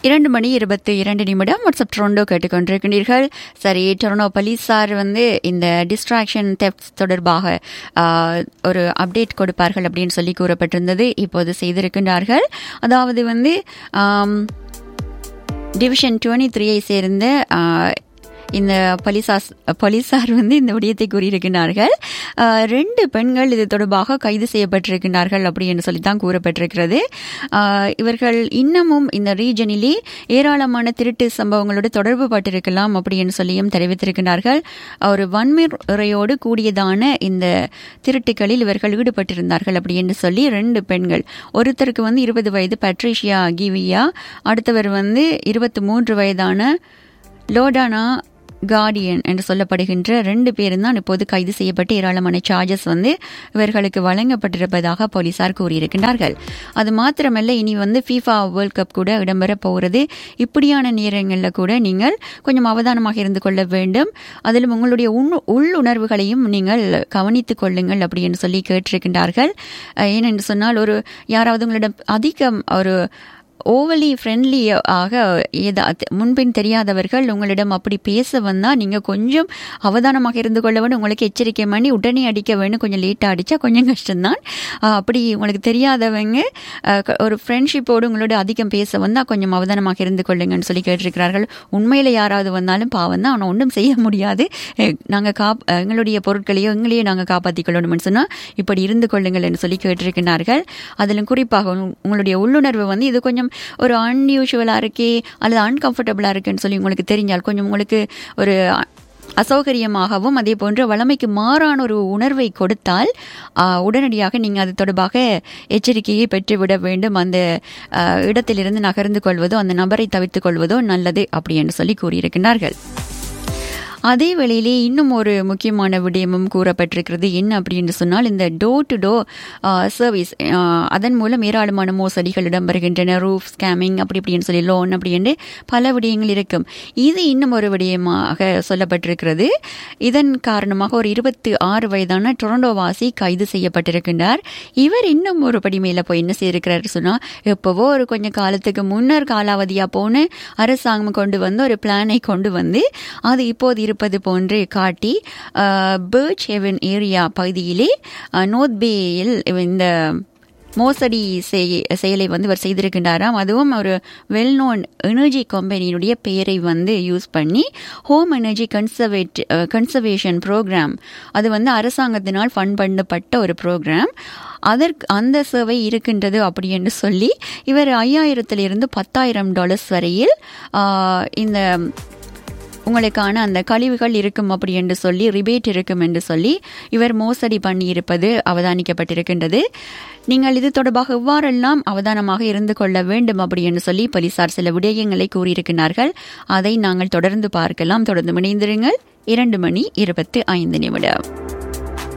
இரண்டு மணி இருபத்தி இரண்டு நிமிடம் வாட்ஸ்அப் டொரண்டோ கேட்டுக்கொண்டிருக்கிறீர்கள் சரி டொரண்டோ போலீஸார் வந்து இந்த டிஸ்ட்ராக்ஷன் தெப்ஸ் தொடர்பாக ஆஹ், ஒரு அப்டேட் கொடுப்பார்கள் அப்படின்னு சொல்லி கூறப்பட்டிருந்தது இப்போது செய்திருக்கின்றார்கள் அதாவது வந்து ஆம், டிவிஷன் டுவெண்ட்டி த்ரீயை சேர்ந்த ஆஹ், இந்த போலீசார் போலீசார் வந்து இந்த விடயத்தை கூறியிருக்கிறார்கள் ஆஹ், ரெண்டு பெண்கள் இது தொடர்பாக கைது செய்யப்பட்டிருக்கிறார்கள் அப்படி என்று சொல்லித்தான் கூறப்பட்டிருக்கிறது ஆஹ், இவர்கள் இன்னமும் இந்த ரீஜனிலே ஏராளமான திருட்டு சம்பவங்களோடு தொடர்பு பட்டிருக்கலாம் அப்படி என்று சொல்லியும் தெரிவித்திருக்கிறார்கள் ஒரு வன்முறையோடு கூடியதான இந்த திருட்டுகளில் இவர்கள் ஈடுபட்டிருந்தார்கள் அப்படி என்று சொல்லி ரெண்டு பெண்கள் ஒருத்தருக்கு வந்து இருபது வயது பட்ரிஷியா கிவியா அடுத்தவர் வந்து இருபத்தி மூன்று வயதான லோடானா கார்டியன் என்று சொல்லப்படுகின்ற ரெண்டு பேரும் தான் இப்போது கைது செய்யப்பட்டு ஏராளமான சார்ஜஸ் வந்து இவர்களுக்கு வழங்கப்பட்டிருப்பதாக போலீசார் கூறியிருக்கின்றார்கள் அது மாத்திரமல்ல இனி வந்து ஃபீஃபா வேர்ல்ட் கப் கூட இடம்பெற போகிறது இப்படியான நேரங்களில் கூட நீங்கள் கொஞ்சம் அவதானமாக இருந்து கொள்ள வேண்டும் அதிலும் உங்களுடைய உண் உள்ளுணர்வுகளையும் நீங்கள் கவனித்துக் கொள்ளுங்கள் அப்படின்னு சொல்லி கேட்டிருக்கின்றார்கள் அஹ் ஏனென்று சொன்னால் ஒரு யாராவது உங்களிடம் அதிகம் ஒரு ஓவலி ஃப்ரெண்ட்லி ஆக ஏதா முன்பின் தெரியாதவர்கள் உங்களிடம் அப்படி பேச வந்தால் நீங்கள் கொஞ்சம் அவதானமாக இருந்து கொள்ள வேண்டும் உங்களுக்கு எச்சரிக்கை பண்ணி உடனே அடிக்க வேண்டும் கொஞ்சம் லேட்டாக அடித்தா கொஞ்சம் கஷ்டம்தான் ஆஹ் அப்படி உங்களுக்கு தெரியாதவங்க ஆஹ் க- ஒரு ஃப்ரெண்ட்ஷிப்போடு உங்களோட அதிகம் பேச வந்தால் கொஞ்சம் அவதானமாக இருந்து கொள்ளுங்கன்னு சொல்லி கேட்டிருக்கிறார்கள் உண்மையில் யாராவது வந்தாலும் பாவம் தான் ஆனால் ஒன்றும் செய்ய முடியாது நாங்கள் காப் எங்களுடைய பொருட்களையோ எங்களையோ நாங்கள் காப்பாற்றிக் கொள்ளணும்னு சொன்னால் இப்படி இருந்து கொள்ளுங்கள் என்று சொல்லி கேட்டிருக்கிறார்கள் அதிலும் குறிப்பாக உங்க- உங்களுடைய உள்ளுணர்வு வந்து இது கொஞ்சம் ஒரு அன்யூஷுவலாக இருக்கே அல்லது அன்கம்ஃபர்டபுளாக இருக்குன்னு சொல்லி உங்களுக்கு தெரிஞ்சால் கொஞ்சம் உங்களுக்கு ஒரு அ- அசௌகரியமாகவும் அதே போன்று வளமைக்கு மாறான ஒரு உணர்வை கொடுத்தால் ஆ, உடனடியாக நீங்கள் அது தொடர்பாக எச்சரிக்கையை பெற்றுவிட வேண்டும் அந்த ஆ, இடத்திலிருந்து நகர்ந்து கொள்வதோ அந்த நபரை தவிர்த்துக் கொள்வதோ நல்லது அப்படி என்று சொல்லி கூறியிருக்கிறார்கள் அதே வேளையிலே இன்னும் ஒரு முக்கியமான விடயமும் கூறப்பட்டிருக்கிறது என்ன அப்படின்னு சொன்னால் இந்த டோர் டு டோர் சர்வீஸ் அதன் மூலம் ஏராளமான மோசடிகள் இடம்பெறுகின்றன ரூஃப் ஸ்கேமிங் அப்படி இப்படின்னு சொல்லி லோன் அப்படின்னு பல விடயங்கள் இருக்கும் இது இன்னும் ஒரு விடயமாக சொல்லப்பட்டிருக்கிறது இதன் காரணமாக ஒரு இருபத்தி ஆறு வயதான டொரண்டோ வாசி கைது செய்யப்பட்டிருக்கின்றார் இவர் இன்னும் ஒரு படி மேலே போய் என்ன செய்திருக்கிறார் சொன்னால் எப்போவோ ஒரு கொஞ்சம் காலத்துக்கு முன்னர் காலாவதியாக போன அரசாங்கம் கொண்டு வந்து ஒரு பிளானை கொண்டு வந்து அது இப்போது இருப்பது போன்று காட்டி பேர்ச் ஹெவன் ஏரியா பகுதியிலே நோர்த் பேயில் இந்த மோசடி செய்- செயலை வந்து இவர் செய்திருக்கின்றாராம் அதுவும் ஒரு வெல் நோன் எனர்ஜி கம்பெனியினுடைய பெயரை வந்து யூஸ் பண்ணி home energy conserve conservation programme அது வந்து அரசாங்கத்தினால் ஃபண்ட் பண்ணப்பட்ட ஒரு ப்ரோக்ராம் அதற்கு அந்த சேவை இருக்கின்றது அப்படி என்று சொல்லி இவர் ஐயாயிரத்திலிருந்து பத்தாயிரம் டாலர்ஸ் வரையில் ஆஹ், இந்த உங்களுக்கான அந்த கழிவுகள் இருக்கும் அப்படி என்று சொல்லி ரிபேட் இருக்கும் என்று சொல்லி இவர் மோசடி பண்ணி இருப்பது அவதானிக்கப்பட்டிருக்கின்றது நீங்கள் இது தொடர்பாக எவ்வாறெல்லாம் அவதானமாக இருந்து கொள்ள வேண்டும் அப்படி என்று சொல்லி போலீசார் சில விடயங்களை கூறியிருக்கிறார்கள் அதை நாங்கள் தொடர்ந்து பார்க்கலாம் தொடர்ந்து இணைந்திருங்கள் இரண்டு மணி இருபத்தி ஐந்து நிமிடம்